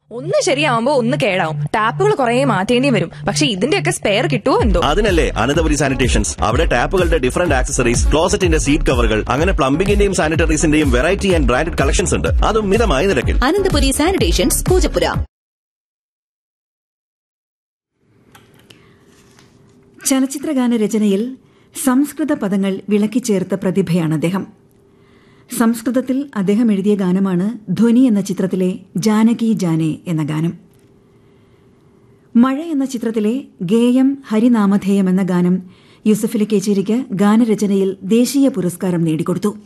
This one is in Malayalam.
ഒന്ന് ശരിയാവുമ്പോ ഒന്ന് കേടാവും ടാപ്പുകൾ കുറെ മാറ്റേണ്ടി വരും പക്ഷെ ഇതിന്റെയൊക്കെ സ്പെയർ കിട്ടുമോ എന്തോ അതിനല്ലേ അനന്തപുരി സാനിറ്റേഷൻസ് അവിടെ ടാപ്പുകളുടെ ഡിഫറന്റ് ആക്സസറീസ് ക്ലോസറ്റിന്റെ സീറ്റ് കവറുകൾ അങ്ങനെ പ്ലംബിംഗിന്റെയും സാനിറ്ററീസിന്റെയും വെറൈറ്റി ആൻഡ് ബ്രാൻഡഡ് കളക്ഷൻസ് ഉണ്ട് അതും മിതമായ നിരക്കിൽ അനന്തപുരി സാനിറ്റേഷൻസ് പൂജപ്പുര ചലച്ചിത്രഗാന രചനയിൽ സംസ്കൃത പദങ്ങൾ വിളക്കിച്ചേർത്ത പ്രതിഭയാണ് അദ്ദേഹം സംസ്കൃതത്തിൽ അദ്ദേഹം എഴുതിയ ഗാനമാണ് ധ്വനി എന്ന ചിത്രത്തിലെ ജാനകി ജാനെ എന്ന ഗാനം മഴ എന്ന ചിത്രത്തിലെ ഗേയം ഹരിനാമധേയം എന്ന ഗാനം യൂസഫലി കേച്ചേരിക്ക് ഗാനരചനയിൽ ദേശീയ പുരസ്കാരം നേടിക്കൊടുത്തു